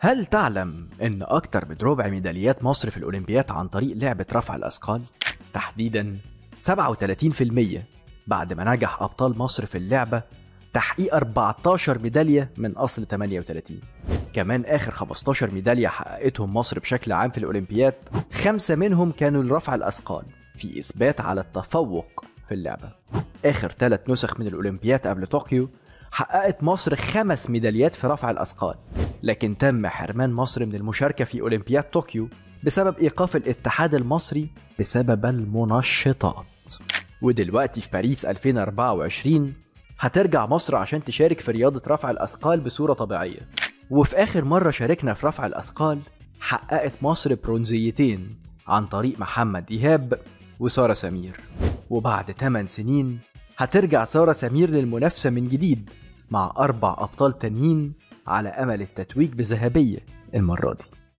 هل تعلم ان اكتر من ربع ميداليات مصر في الاولمبياد عن طريق لعبة رفع الاثقال؟ تحديدا 37% بعد ما نجح ابطال مصر في اللعبة تحقيق 14 ميدالية من اصل 38 كمان اخر 15 ميدالية حققتهم مصر بشكل عام في الاولمبياد خمسة منهم كانوا لرفع الاثقال في اثبات على التفوق في اللعبة اخر ثلاث نسخ من الاولمبياد قبل طوكيو حققت مصر خمس ميداليات في رفع الاثقال لكن تم حرمان مصر من المشاركة في أولمبياد طوكيو بسبب إيقاف الاتحاد المصري بسبب المنشطات ودلوقتي في باريس 2024 هترجع مصر عشان تشارك في رياضة رفع الأثقال بصورة طبيعية وفي آخر مرة شاركنا في رفع الأثقال حققت مصر برونزيتين عن طريق محمد إيهاب وسارة سمير وبعد 8 سنين هترجع سارة سمير للمنافسة من جديد مع أربع أبطال تانيين على أمل التتويج بذهبية المرة دي